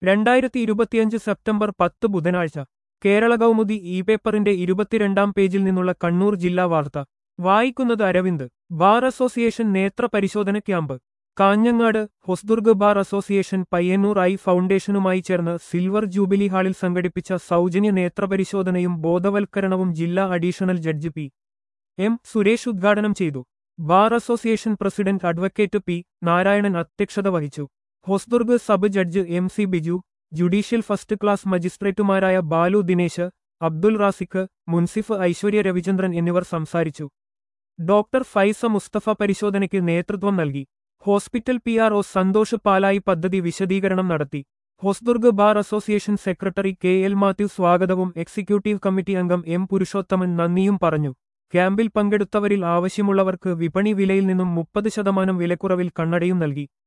രണ്ടായിരത്തി ഇരുപത്തിയഞ്ച് സെപ്റ്റംബർ പത്ത് ബുധനാഴ്ച കേരള കൗമുദി ഇ പേപ്പറിന്റെ ഇരുപത്തിരണ്ടാം പേജിൽ നിന്നുള്ള കണ്ണൂർ ജില്ലാ വാർത്ത വായിക്കുന്നത് അരവിന്ദ് ബാർ അസോസിയേഷൻ നേത്ര പരിശോധന camp Kanhangad Hosdurg bar association Payyanur eye ഫൗണ്ടേഷനുമായി ചേർന്ന് സിൽവർ ജൂബിലി ഹാളിൽ സംഘടിപ്പിച്ച സൗജന്യ നേത്രപരിശോധനയും ബോധവൽക്കരണവും ജില്ലാ additional judge P M Suresh ഉദ്ഘാടനം ചെയ്തു bar association president advocate P Narayanan അധ്യക്ഷത വഹിച്ചു Hosdurg sub judge M C Biju judicial first class മജിസ്ട്രേറ്റുമാരായ ബാലു ദിനേശ് അബ്ദുൽ റാസിഖ് മുൻസിഫ് ഐശ്വര്യ രവിചന്ദ്രൻ എന്നിവർ സംസാരിച്ചു ഡോക്ടർ ഫൈസ മുസ്തഫ പരിശോധനയ്ക്ക് നേതൃത്വം നൽകി hospital P R O Santhosh Palayi പദ്ധതി വിശദീകരണം നടത്തി Hosdurg bar association secretary K L Mathew സ്വാഗതവും എക്സിക്യൂട്ടീവ് കമ്മിറ്റി അംഗം എം പുരുഷോത്തമൻ നന്ദിയും പറഞ്ഞു ക്യാമ്പിൽ പങ്കെടുത്തവരിൽ ആവശ്യമുള്ളവർക്ക് വിപണി വിലയിൽ നിന്നും മുപ്പത് ശതമാനം വിലക്കുറവിൽ കണ്ണടയും നൽകി